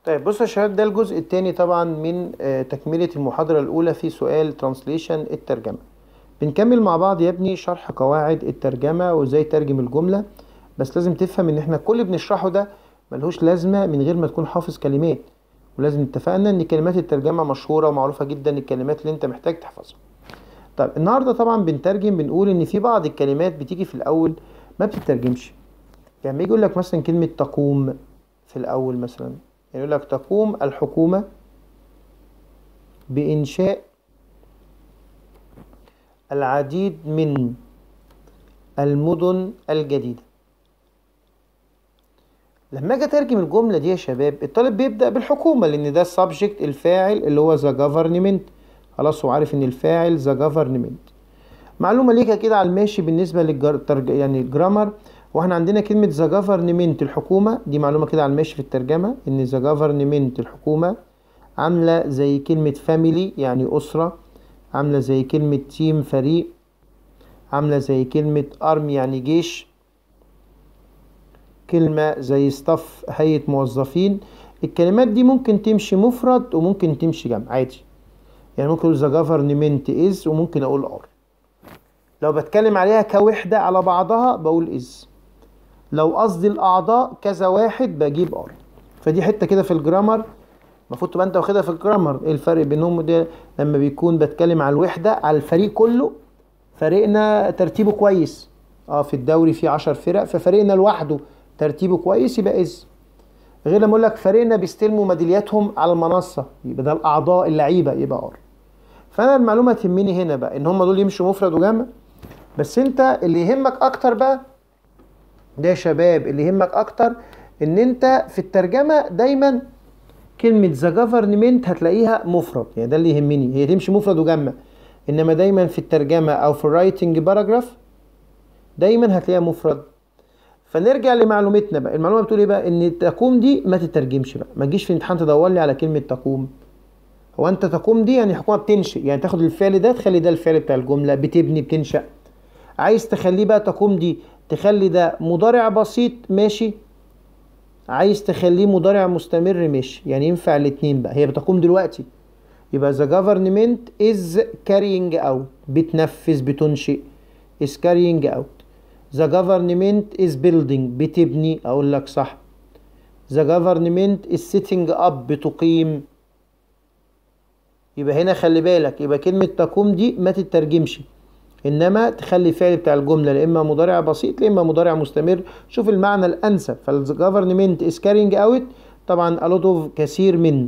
طيب بصوا يا شباب ده الجزء الثاني طبعا من آه، تكملة المحاضرة الأولى في سؤال ترانسليشن الترجمة بنكمل مع بعض يا ابني شرح قواعد الترجمة وازاي ترجم الجملة بس لازم تفهم ان احنا كل اللي بنشرحه ده ملهوش لازمة من غير ما تكون حافظ كلمات ولازم اتفقنا ان كلمات الترجمة مشهورة ومعروفة جدا الكلمات اللي انت محتاج تحفظها طيب النهاردة طبعا بنترجم بنقول ان في بعض الكلمات بتيجي في الاول ما بتترجمش يعني لما يجي يقول لك مثلا كلمة تقوم في الاول مثلا يعني يقول لك تقوم الحكومة بإنشاء العديد من المدن الجديدة لما اجي اترجم الجملة دي يا شباب الطالب بيبدأ بالحكومة لأن ده السبجكت الفاعل اللي هو ذا جفرنمنت خلاص هو عارف إن الفاعل ذا جفرنمنت معلومة ليك كده على الماشي بالنسبة للجر... يعني الجرامر واحنا عندنا كلمة ذا جفرنمنت الحكومة دي معلومة كده على الماشي في الترجمة ان ذا جفرنمنت الحكومة عاملة زي كلمة فاميلي يعني أسرة عاملة زي كلمة تيم فريق عاملة زي كلمة أرم يعني جيش كلمة زي ستاف هيئة موظفين الكلمات دي ممكن تمشي مفرد وممكن تمشي جمع عادي يعني ممكن اقول ذا جفرنمنت از وممكن اقول ار لو بتكلم عليها كوحدة على بعضها بقول از لو قصدي الاعضاء كذا واحد بجيب ار فدي حته كده في الجرامر المفروض تبقى انت واخدها في الجرامر ايه الفرق بينهم ده لما بيكون بتكلم على الوحده على الفريق كله فريقنا ترتيبه كويس اه في الدوري في 10 فرق ففريقنا لوحده ترتيبه كويس يبقى از غير لما اقول لك فريقنا بيستلموا ميدالياتهم على المنصه يبقى ده الاعضاء اللعيبه يبقى ار فانا المعلومه تهمني هنا بقى ان هم دول يمشوا مفرد وجمع بس انت اللي يهمك اكتر بقى ده يا شباب اللي يهمك اكتر ان انت في الترجمه دايما كلمه ذا جفرنمنت هتلاقيها مفرد يعني ده اللي يهمني هي تمشي مفرد وجمع انما دايما في الترجمه او في الرايتنج باراجراف دايما هتلاقيها مفرد فنرجع لمعلومتنا بقى المعلومه بتقول ايه بقى ان تقوم دي ما تترجمش بقى ما تجيش في امتحان تدور لي على كلمه تقوم هو انت تقوم دي يعني حكومه بتنشئ يعني تاخد الفعل ده تخلي ده الفعل بتاع الجمله بتبني بتنشأ عايز تخليه بقى تقوم دي تخلي ده مضارع بسيط ماشي عايز تخليه مضارع مستمر ماشي يعني ينفع الاتنين بقى هي بتقوم دلوقتي يبقى the government is carrying out بتنفذ بتنشئ is carrying out the government is building بتبني اقول لك صح the government is setting up بتقيم يبقى هنا خلي بالك يبقى كلمة تقوم دي ما تترجمش انما تخلي الفعل بتاع الجمله لا اما مضارع بسيط لا اما مضارع مستمر شوف المعنى الانسب فالجفرنمنت از كارينج اوت طبعا a lot of كثير من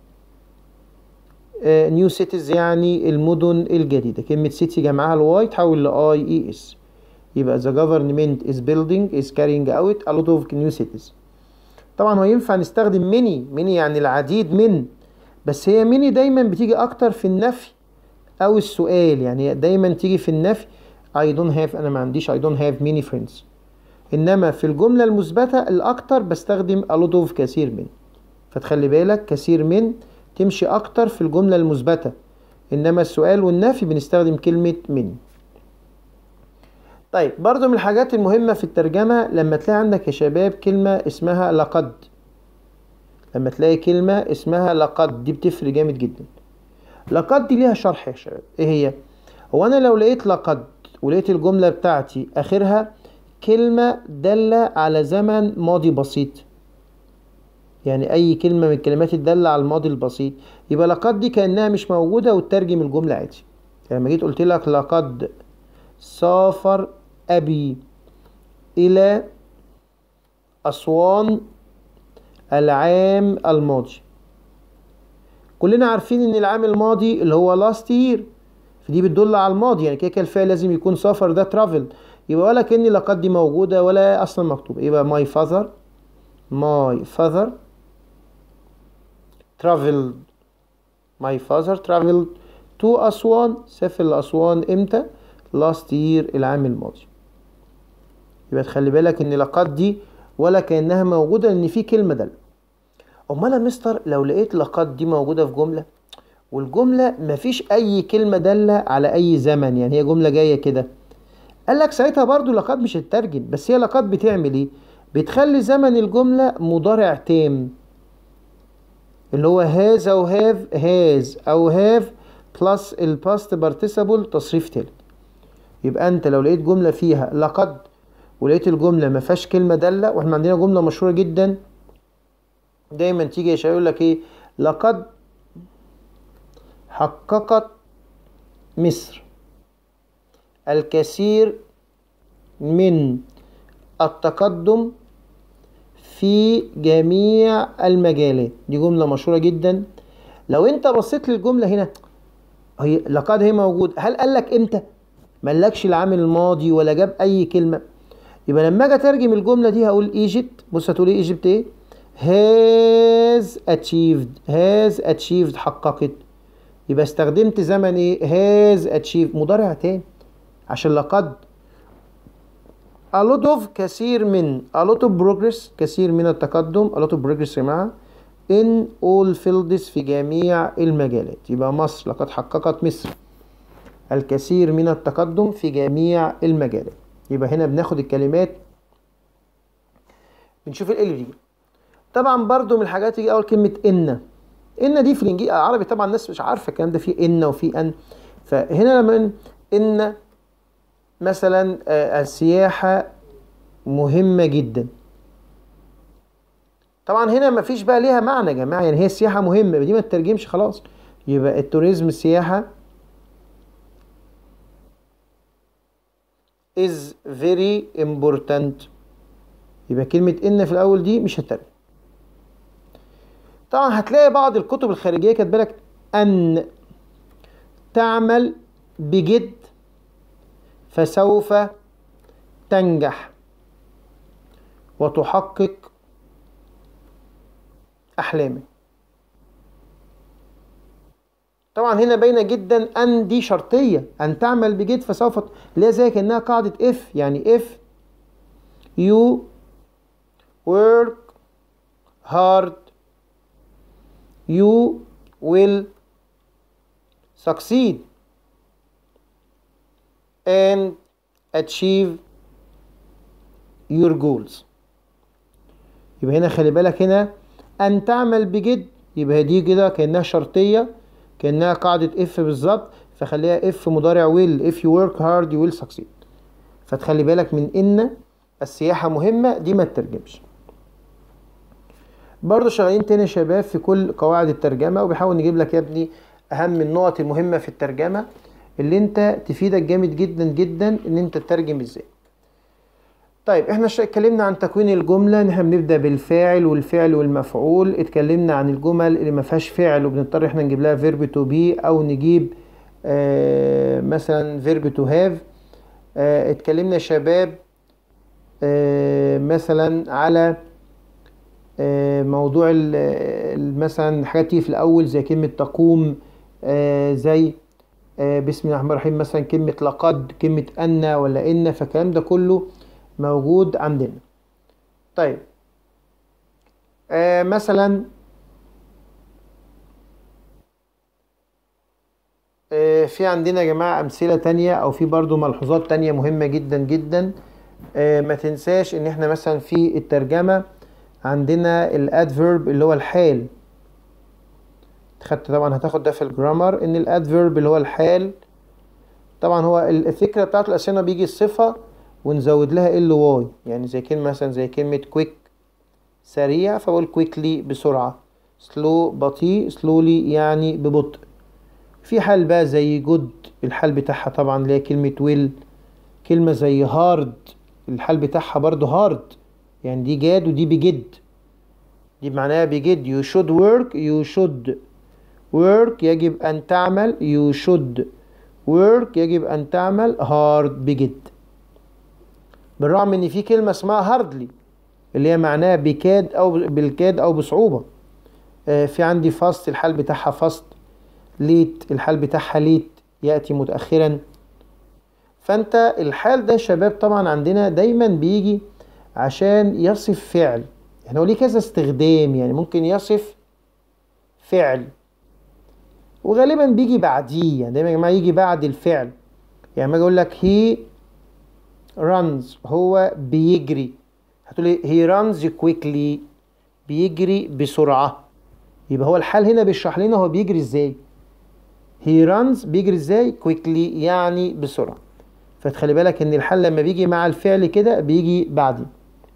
نيو سيتيز يعني المدن الجديده كلمه سيتي جمعها الواي تحول لاي اي اس يبقى the government is building is carrying out a lot of new cities طبعا هو ينفع نستخدم ميني ميني يعني العديد من بس هي ميني دايما بتيجي اكتر في النفي او السؤال يعني دايما تيجي في النفي I don't have انا ما عنديش I don't have many friends انما في الجملة المثبتة الاكتر بستخدم a lot of كثير من فتخلي بالك كثير من تمشي اكتر في الجملة المثبتة انما السؤال والنفي بنستخدم كلمة من طيب برضو من الحاجات المهمة في الترجمة لما تلاقي عندك يا شباب كلمة اسمها لقد لما تلاقي كلمة اسمها لقد دي بتفرق جامد جدا لقد دي ليها شرح يا شباب ايه هي هو انا لو لقيت لقد ولقيت الجملة بتاعتي اخرها كلمة دالة على زمن ماضي بسيط يعني اي كلمة من الكلمات الدالة على الماضي البسيط يبقى لقد دي كأنها مش موجودة وتترجم الجملة عادي يعني لما جيت قلت لك لقد سافر ابي الى اسوان العام الماضي كلنا عارفين ان العام الماضي اللي هو last year فدي بتدل على الماضي يعني كده الفعل لازم يكون سافر ده travel يبقى ولا كأن لقد دي موجودة ولا اصلا مكتوب يبقى my father my father traveled my father traveled to أسوان سافر لأسوان امتى last year العام الماضي يبقى تخلي بالك ان لقد دي ولا كأنها موجودة لان في كلمة دل امال يا مستر لو لقيت لقد دي موجودة في جملة والجملة مفيش اي كلمة دالة على اي زمن يعني هي جملة جاية كده قال لك ساعتها برضو لقد مش هتترجم بس هي لقد بتعمل ايه بتخلي زمن الجملة مضارع تام اللي هو هاز او هاف هاز او هاف بلس الباست بارتيسيبل تصريف تالت يبقى انت لو لقيت جمله فيها لقد ولقيت الجمله ما فيهاش كلمه داله واحنا عندنا جمله مشهوره جدا دايما تيجي يا شباب يقول لك ايه لقد حققت مصر الكثير من التقدم في جميع المجالات دي جملة مشهورة جدا لو انت بصيت للجملة هنا هي لقد هي موجود هل قال لك امتى ملكش العامل الماضي ولا جاب اي كلمة يبقى لما اجي اترجم الجملة دي هقول ايجيبت بص هتقول ايه ايجيبت ايه has achieved has achieved حققت يبقى استخدمت زمن ايه has achieved مضارع تاني عشان لقد a lot of كثير من a lot of progress كثير من التقدم a lot of progress يا جماعة in all fields في جميع المجالات يبقى مصر لقد حققت مصر الكثير من التقدم في جميع المجالات يبقى هنا بناخد الكلمات بنشوف ايه اللي بيجي طبعا برضو من الحاجات يجي اول كلمة ان ان دي في الانجليزي العربي طبعا الناس مش عارفة الكلام ده فيه ان وفيه ان فهنا لما ان مثلا السياحة مهمة جدا طبعا هنا مفيش بقى ليها معنى يا جماعة يعني هي السياحة مهمة دي ما تترجمش خلاص يبقى التوريزم السياحة is very important يبقى كلمة إن في الأول دي مش هترجم طبعا هتلاقي بعض الكتب الخارجية كاتبه لك أن تعمل بجد فسوف تنجح وتحقق أحلامك طبعا هنا باينه جدا ان دي شرطيه ان تعمل بجد فسوف اللي هي زي كانها قاعده اف يعني اف you work hard you will succeed and achieve your goals يبقى هنا خلي بالك هنا ان تعمل بجد يبقى دي كده كانها شرطيه كانها قاعده اف بالظبط فخليها اف مضارع will if you work hard you will succeed فتخلي بالك من ان السياحه مهمه دي ما تترجمش برضه شغالين تاني يا شباب في كل قواعد الترجمه وبيحاول نجيب لك يا ابني اهم النقط المهمه في الترجمه اللي انت تفيدك جامد جدا جدا ان انت تترجم ازاي طيب احنا اتكلمنا عن تكوين الجمله ان احنا بنبدا بالفاعل والفعل والمفعول اتكلمنا عن الجمل اللي ما فيهاش فعل وبنضطر احنا نجيب لها فيرب تو بي او نجيب آه مثلا فيرب تو هاف آه اتكلمنا يا شباب آه مثلا على آه موضوع مثلا الحاجات تيجي في الاول زي كلمه تقوم آه زي آه بسم الله الرحمن الرحيم مثلا كلمه لقد كلمه ان ولا ان فالكلام ده كله موجود عندنا طيب آه مثلا آه في عندنا يا جماعة أمثلة تانية أو في برضو ملحوظات تانية مهمة جدا جدا آه ما تنساش إن إحنا مثلا في الترجمة عندنا الادفيرب اللي هو الحال خدت طبعا هتاخد ده في الجرامر ان الادفيرب اللي هو الحال طبعا هو الفكرة بتاعته الأساسية بيجي الصفة ونزود لها ال واي يعني زي كلمة مثلا زي كلمة كويك سريع فبقول كويكلي بسرعة سلو بطيء سلولي يعني ببطء في حال بقى زي جود الحال بتاعها طبعا اللي هي كلمة ويل كلمة زي هارد الحال بتاعها برضو هارد يعني دي جاد ودي بجد دي معناها بجد you should work you should work يجب أن تعمل you should work يجب أن تعمل hard بجد بالرغم ان في كلمه اسمها هاردلي اللي هي معناها بكاد او بالكاد او بصعوبه آه في عندي فاست الحال بتاعها فاست ليت الحال بتاعها ليت ياتي متاخرا فانت الحال ده شباب طبعا عندنا دايما بيجي عشان يصف فعل يعني هو ليه كذا استخدام يعني ممكن يصف فعل وغالبا بيجي بعديه يعني دايما يا جماعه يجي بعد الفعل يعني ما اجي اقول لك هي runs هو بيجري هتقولي he runs quickly بيجري بسرعة يبقى هو الحال هنا بيشرح لنا هو بيجري ازاي he runs بيجري ازاي quickly يعني بسرعة فتخلي بالك ان الحال لما بيجي مع الفعل كده بيجي بعدين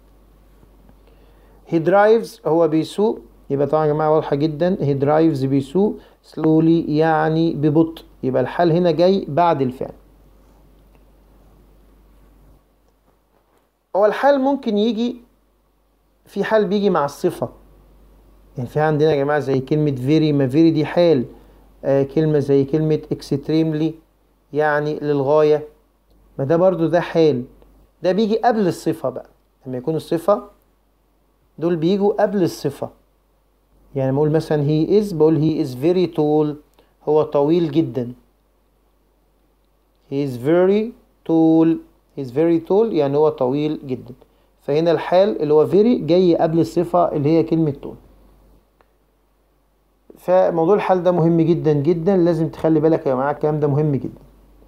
he drives هو بيسوق يبقى طبعا يا جماعة واضحة جدا he drives بيسوق slowly يعني ببطء يبقى الحال هنا جاي بعد الفعل هو الحال ممكن يجي في حال بيجي مع الصفة يعني في عندنا يا جماعة زي كلمة very ما very دي حال آه كلمة زي كلمة extremely يعني للغاية ما ده برضو ده حال ده بيجي قبل الصفة بقى لما يكون الصفة دول بيجوا قبل الصفة يعني بقول مثلا he is بقول he is very tall هو طويل جدا he is very tall he is very tall يعني هو طويل جدا فهنا الحال اللي هو very جاي قبل الصفة اللي هي كلمة tall فموضوع الحال ده مهم جدا جدا لازم تخلي بالك يا جماعة الكلام ده مهم جدا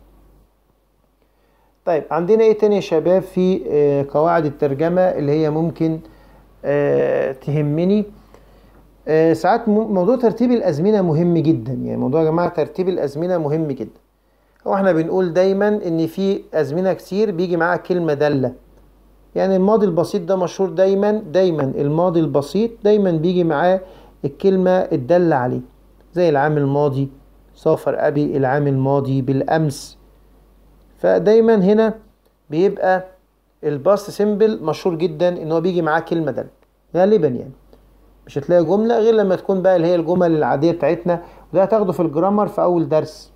طيب عندنا ايه تاني يا شباب في آه قواعد الترجمة اللي هي ممكن آه تهمني آه ساعات موضوع ترتيب الأزمنة مهم جدا يعني موضوع يا جماعة ترتيب الأزمنة مهم جدا هو احنا بنقول دايما ان في أزمنة كتير بيجي معاها كلمة دالة يعني الماضي البسيط ده مشهور دايما دايما الماضي البسيط دايما بيجي معاه الكلمة الدالة عليه زي العام الماضي سافر أبي العام الماضي بالأمس فدايما هنا بيبقى الباست سيمبل مشهور جدا ان هو بيجي معاه كلمة دالة غالبا يعني مش هتلاقي جملة غير لما تكون بقى اللي هي الجمل العادية بتاعتنا وده هتاخده في الجرامر في أول درس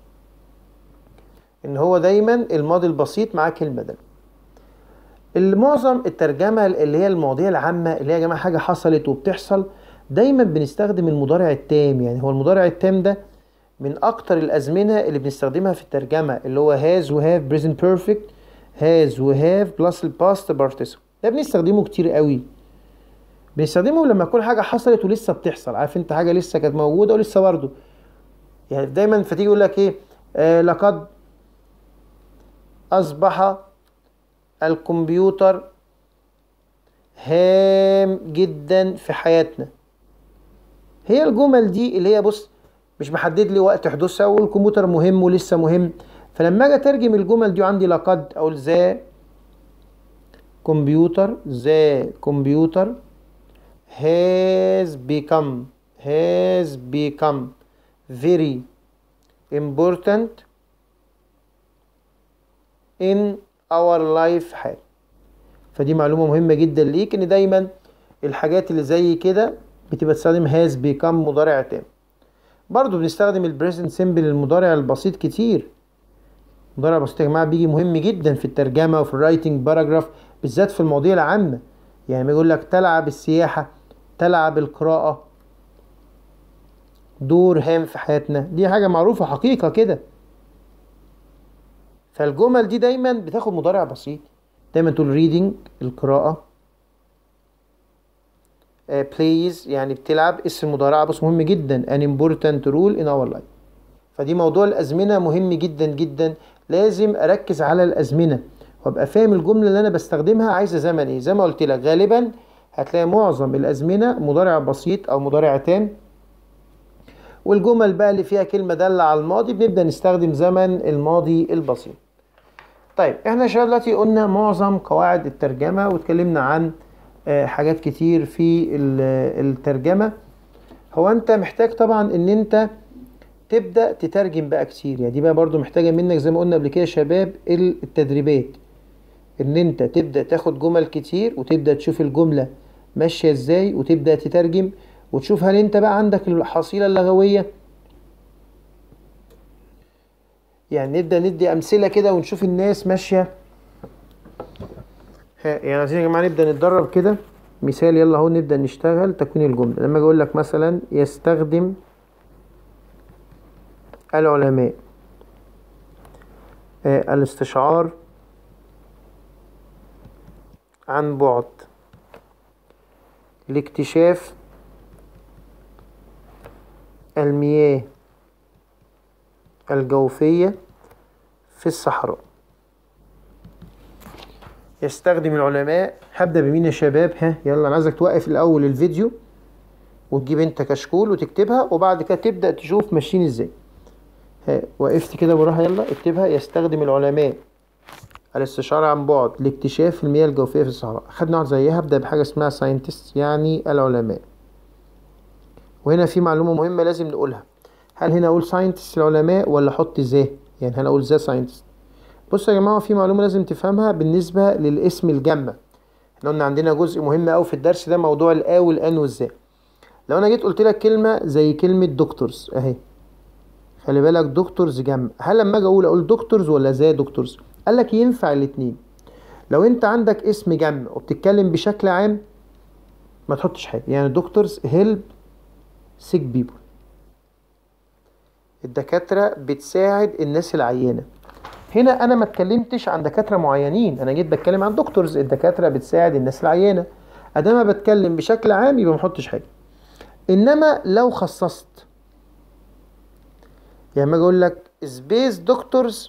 إن هو دايما الماضي البسيط معاه كلمة دالة المعظم الترجمة اللي هي المواضيع العامة اللي هي يا جماعة حاجة حصلت وبتحصل دايما بنستخدم المضارع التام يعني هو المضارع التام ده من أكتر الأزمنة اللي بنستخدمها في الترجمة اللي هو has و have present perfect has و have plus past participle ده بنستخدمه كتير قوي بنستخدمه لما تكون حاجة حصلت ولسه بتحصل عارف انت حاجة لسه كانت موجودة ولسه برضه يعني دايما فتيجي يقول لك ايه آه لقد أصبح الكمبيوتر هام جدا في حياتنا هي الجمل دي اللي هي بص مش محدد لي وقت حدوثها والكمبيوتر مهم ولسه مهم فلما اجي اترجم الجمل دي عندي لقد اقول ذا كمبيوتر ذا كمبيوتر has become has become very important in our life حال فدي معلومة مهمة جدا ليك ان دايما الحاجات اللي زي كده بتبقى تستخدم has become مضارع تام برضو بنستخدم البريزنت سيمبل المضارع البسيط كتير المضارع البسيط يا جماعة بيجي مهم جدا في الترجمة وفي الرايتنج باراجراف بالذات في المواضيع العامة يعني بيقول لك تلعب السياحة تلعب القراءة دور هام في حياتنا دي حاجة معروفة حقيقة كده فالجمل دي دايما بتاخد مضارع بسيط دايما تقول reading القراءة uh, plays يعني بتلعب اسم مضارعة بس مهم جدا an important role in our life فدي موضوع الأزمنة مهم جدا جدا لازم أركز على الأزمنة وابقى فاهم الجملة اللي أنا بستخدمها عايزة زمن إيه زي ما قلت لك غالبا هتلاقي معظم الأزمنة مضارع بسيط أو مضارع تام والجمل بقى اللي فيها كلمة دالة على الماضي بنبدأ نستخدم زمن الماضي البسيط طيب احنا شباب دلوقتي قلنا معظم قواعد الترجمة واتكلمنا عن حاجات كتير في الترجمة هو انت محتاج طبعا ان انت تبدأ تترجم بقى كتير يعني دي بقى برضو محتاجة منك زي ما قلنا قبل كده يا شباب التدريبات ان انت تبدأ تاخد جمل كتير وتبدأ تشوف الجملة ماشية ازاي وتبدأ تترجم وتشوف هل انت بقى عندك الحصيلة اللغوية يعني نبدأ ندي أمثلة كده ونشوف الناس ماشية يعني عايزين يا جماعة نبدأ نتدرب كده مثال يلا اهو نبدأ نشتغل تكوين الجملة لما اجي اقول لك مثلا يستخدم العلماء آه الاستشعار عن بعد لاكتشاف المياه الجوفية في الصحراء يستخدم العلماء هبدأ بمين يا شباب ها يلا انا عايزك توقف الاول الفيديو وتجيب انت كشكول وتكتبها وبعد كده تبدأ تشوف ماشيين ازاي ها، وقفت كده بالراحة يلا اكتبها يستخدم العلماء الاستشارة عن بعد لاكتشاف المياه الجوفية في الصحراء خدنا واحد زيها ابدأ بحاجة اسمها ساينتست يعني العلماء وهنا في معلومة مهمة لازم نقولها هل هنا اقول ساينتست العلماء ولا احط ذا يعني هنا اقول ذا ساينتست بصوا يا جماعة في معلومة لازم تفهمها بالنسبة للاسم الجمع احنا قلنا عندنا جزء مهم قوي في الدرس ده موضوع الآ والآن والذا لو انا جيت قلت لك كلمة زي كلمة دكتورز اهي خلي بالك دكتورز جمع هل لما اجي اقول اقول دكتورز ولا زي دكتورز قال لك ينفع الاتنين لو انت عندك اسم جمع وبتتكلم بشكل عام ما تحطش حاجة يعني دكتورز هيلب سيك بيبول الدكاترة بتساعد الناس العيانة هنا انا ما اتكلمتش عن دكاترة معينين انا جيت بتكلم عن دكتورز الدكاترة بتساعد الناس العيانة ادام بتكلم بشكل عام يبقى ما احطش حاجة انما لو خصصت يعني ما اقول لك space doctors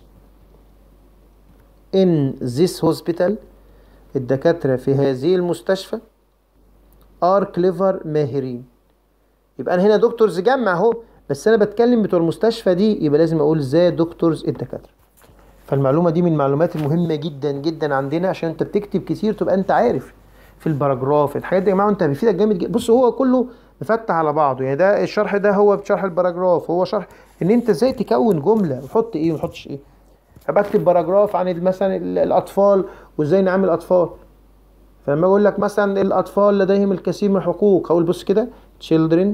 in this hospital الدكاترة في هذه المستشفى are clever ماهرين يبقى انا هنا دكتورز جمع اهو بس انا بتكلم بتوع المستشفى دي يبقى لازم اقول زي دكتورز الدكاترة فالمعلومة دي من المعلومات المهمة جدا جدا عندنا عشان انت بتكتب كتير تبقى انت عارف في الباراجراف الحاجات دي يا جماعة انت بيفيدك جامد جدا بص هو كله مفتح على بعضه يعني ده الشرح ده هو بشرح الباراجراف هو شرح ان انت ازاي تكون جملة وتحط ايه وما تحطش ايه فبكتب باراجراف عن مثلا ال- الاطفال وازاي نعمل اطفال فلما اقول لك مثلا الاطفال لديهم الكثير من الحقوق اقول بص كده children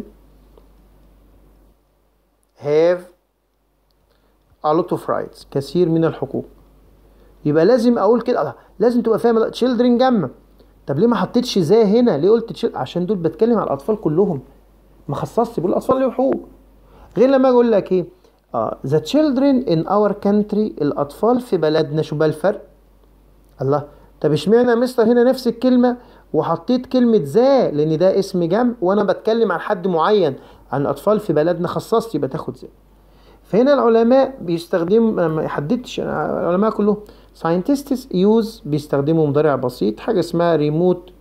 have a lot of rights كثير من الحقوق يبقى لازم اقول كده الله لازم تبقى فاهم children جمع طب ليه ما حطيتش ذا هنا ليه قلت chil- عشان دول بتكلم على الاطفال كلهم ما خصصت بقول الاطفال ليهم حقوق غير لما اقول لك ايه اه the children in our country الاطفال في بلدنا شو بقى الفرق الله طب اشمعنى يا مستر هنا نفس الكلمة وحطيت كلمة ذا لأن ده اسم جمع وأنا بتكلم عن حد معين عن أطفال في بلدنا خصصت يبقى تاخد ذا فهنا العلماء بيستخدموا أنا ما حددتش أنا العلماء كلهم scientists use بيستخدموا مضارع بسيط حاجة اسمها remote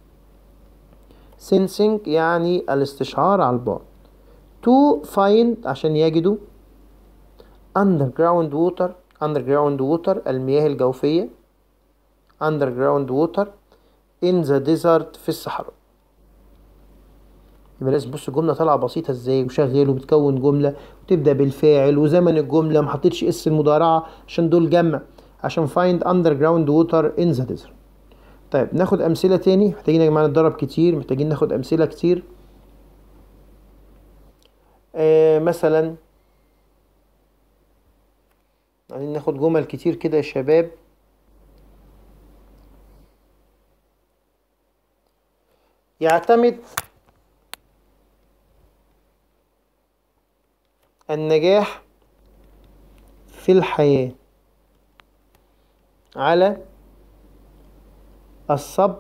sensing يعني الاستشعار على البعد to find عشان يجدوا underground water underground water المياه الجوفية underground water in the desert في الصحراء يبقى لازم بص الجملة طالعة بسيطة ازاي وشغال وبتكون جملة وتبدأ بالفاعل وزمن الجملة ما حطيتش اس المضارعة عشان دول جمع عشان find underground water in the desert طيب ناخد أمثلة تاني محتاجين يا جماعة نتدرب كتير محتاجين ناخد أمثلة كتير آه مثلا عايزين ناخد جمل كتير كده يا شباب يعتمد النجاح في الحياة على الصبر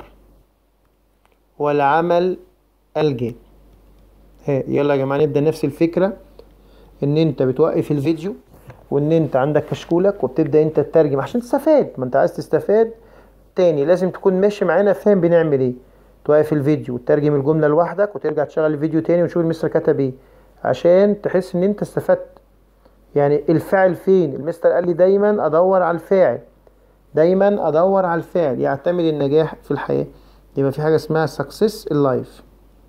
والعمل الجاد ها، يلا يا جماعة نبدأ نفس الفكرة ان انت بتوقف الفيديو وان انت عندك كشكولك وبتبدأ انت تترجم عشان تستفاد ما انت عايز تستفاد تاني لازم تكون ماشي معانا فاهم بنعمل ايه توقف الفيديو وتترجم الجملة لوحدك وترجع تشغل الفيديو تاني وتشوف المستر كتب ايه عشان تحس ان انت استفدت يعني الفاعل فين المستر قال لي دايما ادور على الفاعل دايما ادور على الفعل يعتمد النجاح في الحياة يبقى في حاجة اسمها success in life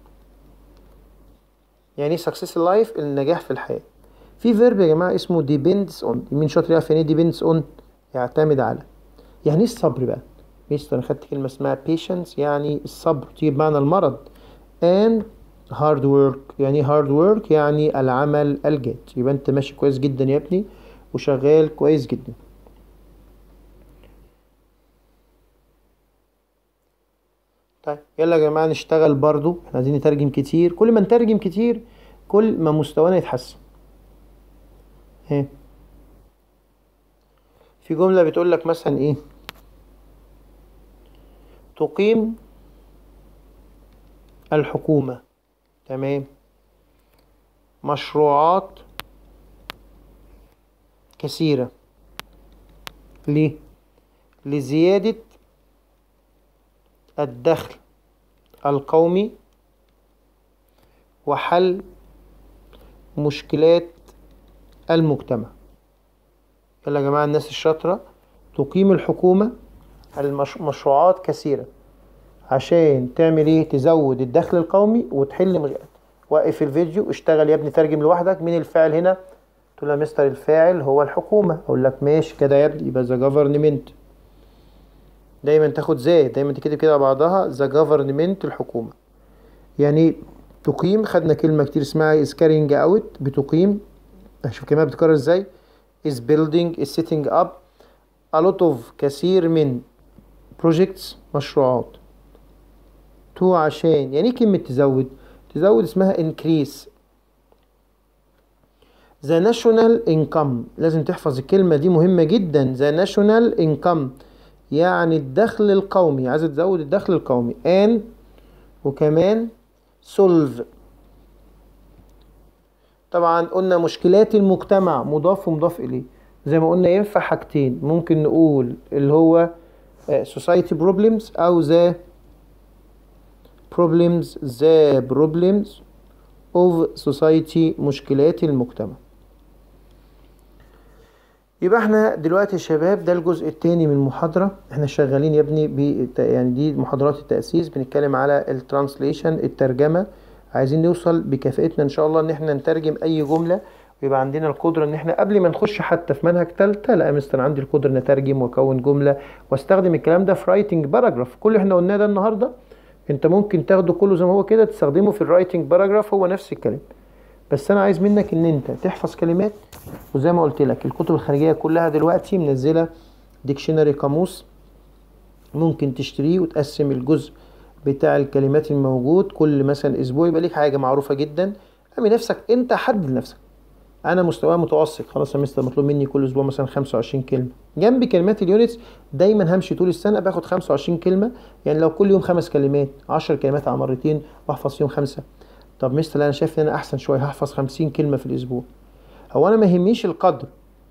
يعني ايه success in life النجاح في الحياة في فيرب يا جماعة اسمه depends on مين شاطر يعرف يعني ايه depends on يعتمد على يعني ايه الصبر بقى مستر انا خدت كلمة اسمها patience يعني الصبر تيجي بمعنى المرض and hard work يعني ايه hard work يعني العمل الجاد يبقى انت ماشي كويس جدا يا ابني وشغال كويس جدا طيب يلا يا جماعة نشتغل برضو احنا عايزين نترجم كتير كل ما نترجم كتير كل ما مستوانا يتحسن ها في جملة بتقول لك مثلا ايه تقيم الحكومة تمام مشروعات كثيرة ليه لزيادة الدخل القومي وحل مشكلات المجتمع يلا يا جماعة الناس الشاطرة تقيم الحكومة مشروعات كثيرة عشان تعمل ايه تزود الدخل القومي وتحل مش... وقف الفيديو اشتغل يا ابني ترجم لوحدك مين الفاعل هنا تقول له يا مستر الفاعل هو الحكومة اقول لك ماشي كده يا ابني يبقى ذا جفرنمنت دايما تاخد زي دايما تكتب كده بعضها ذا جفرنمنت الحكومة يعني تقيم خدنا كلمة كتير اسمها is carrying out بتقيم شوف كلمة بتتكرر ازاي is building is setting up a lot of كثير من projects مشروعات تو عشان يعني ايه كلمة تزود تزود اسمها increase the national income لازم تحفظ الكلمة دي مهمة جدا the national income يعني الدخل القومي عايز تزود الدخل القومي and وكمان solve طبعا قلنا مشكلات المجتمع مضاف ومضاف اليه زي ما قلنا ينفع حاجتين ممكن نقول اللي هو society problems او the problems the problems of society مشكلات المجتمع يبقى احنا دلوقتي يا شباب ده الجزء التاني من المحاضرة احنا شغالين يا ابني ب يعني دي محاضرات التأسيس بنتكلم على الترانسليشن الترجمة عايزين نوصل بكفاءتنا ان شاء الله ان احنا نترجم اي جملة ويبقى عندنا القدرة ان احنا قبل ما نخش حتى في منهج تالتة لا مستر عندي القدرة ان اترجم واكون جملة واستخدم الكلام ده في رايتنج باراجراف كل اللي احنا قلناه ده النهاردة انت ممكن تاخده كله زي ما هو كده تستخدمه في الرايتنج باراجراف هو نفس الكلام بس انا عايز منك ان انت تحفظ كلمات وزي ما قلت لك الكتب الخارجيه كلها دلوقتي منزله ديكشنري قاموس ممكن تشتريه وتقسم الجزء بتاع الكلمات الموجود كل مثلا اسبوع يبقى ليك حاجه معروفه جدا اعمل نفسك انت حدد لنفسك انا مستواي متوسط خلاص يا مستر مطلوب مني كل اسبوع مثلا 25 كلمه جنب كلمات اليونتس دايما همشي طول السنه باخد 25 كلمه يعني لو كل يوم خمس كلمات 10 كلمات على مرتين واحفظ فيهم خمسه طب مستر انا شايف ان انا احسن شويه هحفظ 50 كلمه في الاسبوع هو انا ما يهمنيش القدر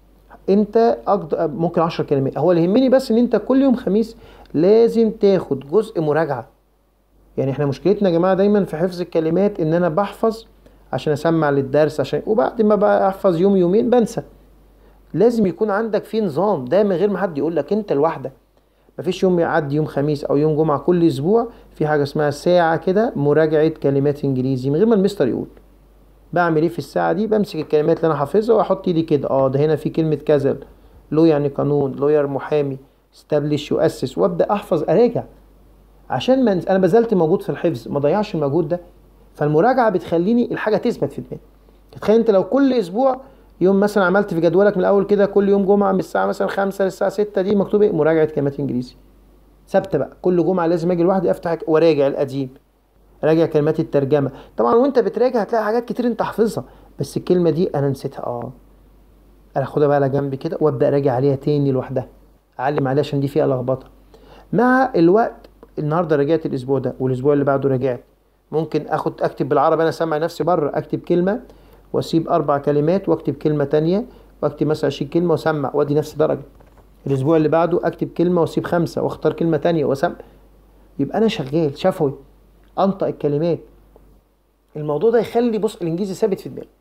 انت أقدر ممكن 10 كلمات هو اللي يهمني بس ان انت كل يوم خميس لازم تاخد جزء مراجعه يعني احنا مشكلتنا يا جماعه دايما في حفظ الكلمات ان انا بحفظ عشان اسمع للدرس عشان وبعد ما بحفظ يوم يومين بنسى لازم يكون عندك في نظام ده من غير ما حد يقول لك انت لوحدك مفيش يوم يعدي يوم خميس او يوم جمعه كل اسبوع في حاجه اسمها ساعه كده مراجعه كلمات انجليزي من غير ما المستر يقول بعمل ايه في الساعه دي بمسك الكلمات اللي انا حافظها واحط ايدي كده اه ده هنا في كلمه كذا لو يعني قانون لوير محامي استبلش يؤسس وابدا احفظ اراجع عشان ما انا بذلت موجود في الحفظ ما ضيعش المجهود ده فالمراجعه بتخليني الحاجه تثبت في دماغي تخيل انت لو كل اسبوع يوم مثلا عملت في جدولك من الاول كده كل يوم جمعه من الساعه مثلا 5 للساعه 6 دي مكتوب ايه مراجعه كلمات انجليزي ثابته بقى كل جمعه لازم اجي لوحدي افتح وراجع القديم راجع كلمات الترجمه طبعا وانت بتراجع هتلاقي حاجات كتير انت حافظها بس الكلمه دي انا نسيتها اه انا اخدها بقى على جنب كده وابدا اراجع عليها تاني لوحدها اعلم عليها عشان دي فيها لخبطه مع الوقت النهارده راجعت الاسبوع ده والاسبوع اللي بعده راجعت ممكن اخد اكتب بالعربي انا سامع نفسي بره اكتب كلمه واسيب اربع كلمات واكتب كلمه تانية واكتب مثلا 20 كلمه واسمع وادي نفس درجه الاسبوع اللي بعده اكتب كلمه واسيب خمسه واختار كلمه تانية واسمع يبقى انا شغال شفوي انطق الكلمات الموضوع ده يخلي بص الانجليزي ثابت في دماغي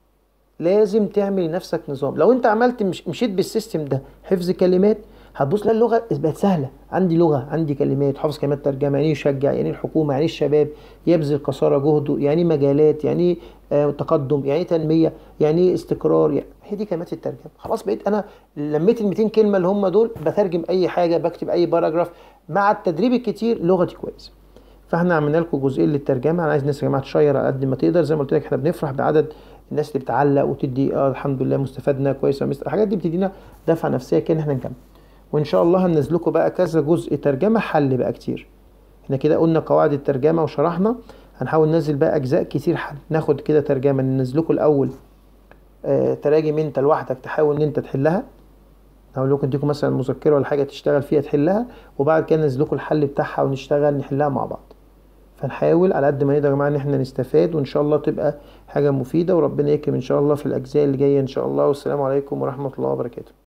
لازم تعمل لنفسك نظام لو انت عملت مش مشيت بالسيستم ده حفظ كلمات هتبص لا اللغه بقت سهله عندي لغه عندي كلمات حافظ كلمات ترجمه يعني يشجع يعني الحكومه يعني الشباب يبذل قصارى جهده يعني مجالات يعني آه تقدم يعني تنميه يعني استقرار يعني هي دي كلمات الترجمه خلاص بقيت انا لميت ال 200 كلمه اللي هم دول بترجم اي حاجه بكتب اي باراجراف مع التدريب الكتير لغتي كويسه فاحنا عملنا لكم جزئين للترجمه انا عايز الناس يا جماعه تشير على قد ما تقدر زي ما قلت لك احنا بنفرح بعدد الناس اللي بتعلق وتدي اه الحمد لله مستفادنا كويسه الحاجات دي بتدينا دفعه نفسيه كان احنا نكمل وان شاء الله هننزل لكم بقى كذا جزء ترجمه حل بقى كتير احنا كده قلنا قواعد الترجمه وشرحنا هنحاول ننزل بقى اجزاء كتير حل ناخد كده ترجمه ننزل لكم الاول آه تراجم انت لوحدك تحاول ان انت تحلها هقول لكم اديكم مثلا مذكره ولا حاجه تشتغل فيها تحلها وبعد كده ننزل لكم الحل بتاعها ونشتغل نحلها مع بعض فنحاول على قد ما نقدر يا جماعه ان احنا نستفاد وان شاء الله تبقى حاجه مفيده وربنا يكرم ان شاء الله في الاجزاء اللي جايه ان شاء الله والسلام عليكم ورحمه الله وبركاته